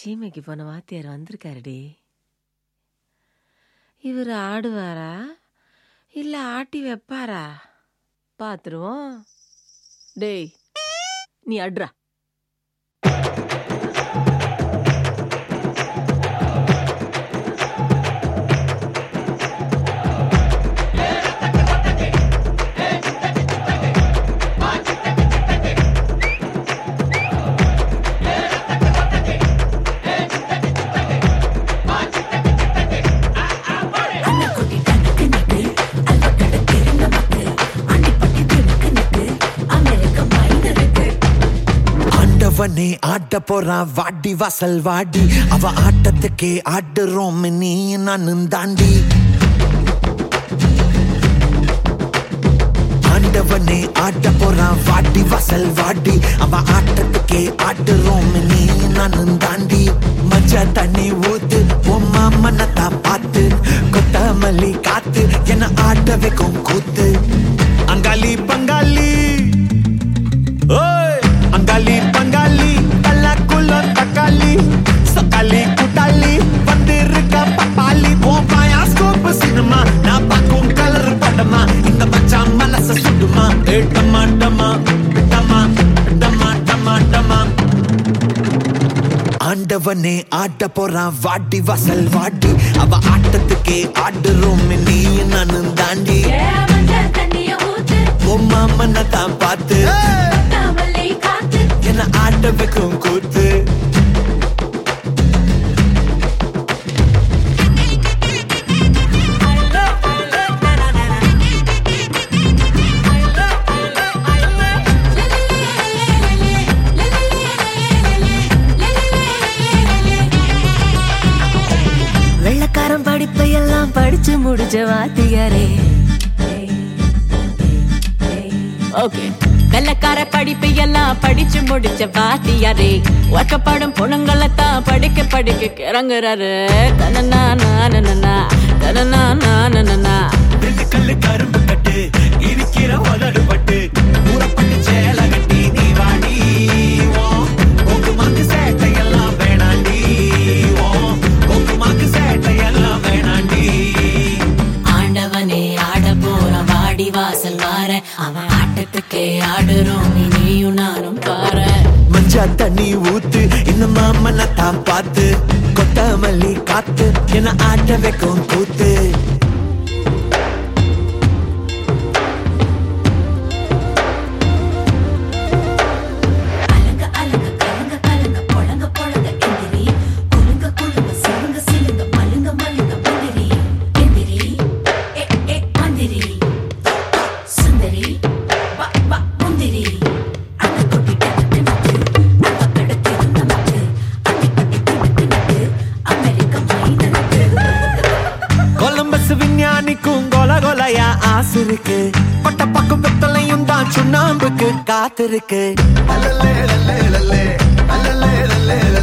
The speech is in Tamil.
சீமைக்கு போன வாத்தியார் வந்திருக்காருடி இவர் ஆடுவாரா இல்ல ஆட்டி வைப்பாரா பாத்துருவோம் டேய் நீ அட்ரா ஆண்டவனே ஆட்ட போறான் வாடி வாசல் வாடி அவ ஆட்டத்துக்கே ஆடுறோம் நீ நானும் தாண்டி ஆண்டவனே ஆட்ட போறான் வாடி வாசல் வாடி அவ ஆட்டத்துக்கே ஆடுறோம் நீ நானும் தாண்டி மஞ்ச தண்ணி ஊத்து உம்மா மனத்தா பார்த்து கொத்தமல்லி காத்து என்ன ஆட்ட வைக்கும் கூத்து அங்காளி பங்காளி ஓய் அங்காளி பங்காளி கல்லாக்குள்ள தக்காளி சக்காளி குட்டாளி வந்திருக்க பப்பாளி ஓ பயாஸ்கோப் சினிமா நான் பார்க்கும் கலர் படமா இந்த மச்சான் மனச சுடுமா ஏ டமா டமா டமா டமா டமா டமா ஆண்டவனே ஆட்ட போறான் வாடி வாசல் வாடி அவ ஆட்டத்துக்கே ஆடுறோம் நீ நானும் தாண்டி உம்மா மன்ன தான் பார்த்து என்ன ஆட்ட வைக்கும் கூத்து வெள்ளக்காரன் படிப்பை எல்லாம் படிச்சு முடிச்ச வாத்தியாரே ஓகே வெள்ளக்கார படிப்பு எல்லாம் படிச்சு முடிச்ச வாத்தியாரே ஒக்கப்படும் பொண்ணுங்களைத்தான் படிக்க படிக்க கிறங்குறாரு தனனா நானனா தனனா நானனா ரெண்டு கல்லு கரும்பு கட்டு இருக்கிற உதடு பட்டு ஊறப்பட்டு சேல கட்டி நீ வாடி ஓ உங்க மாக்கு சேட்டையெல்லாம் வேணாண்டி ஓ உங்க மாக்கு சேட்டையெல்லாம் வேணாண்டி ஆண்டவனே ஆட போற வாடி வாசல் வார அவன் ஆட்டத்துக்கே ஆடுறோம் நீயும் நானும் பாரு மஞ்சா தண்ணி ஊத்து இன்னும் மாமனை தான் பார்த்து கொத்தமல்லி காத்து என்ன ஆட்ட வைக்கும் கூத்து கொலம்பஸ் விஞ்ஞானிக்கும் கொல கொலையா ஆசை இருக்கு பட்ட பக்கம் வெத்தலையும் தான் சுண்ணாம்புக்கு காத்திருக்கு அல்லலே, அல்லலே, அல்லலே, அல்லலே, அல்லலே,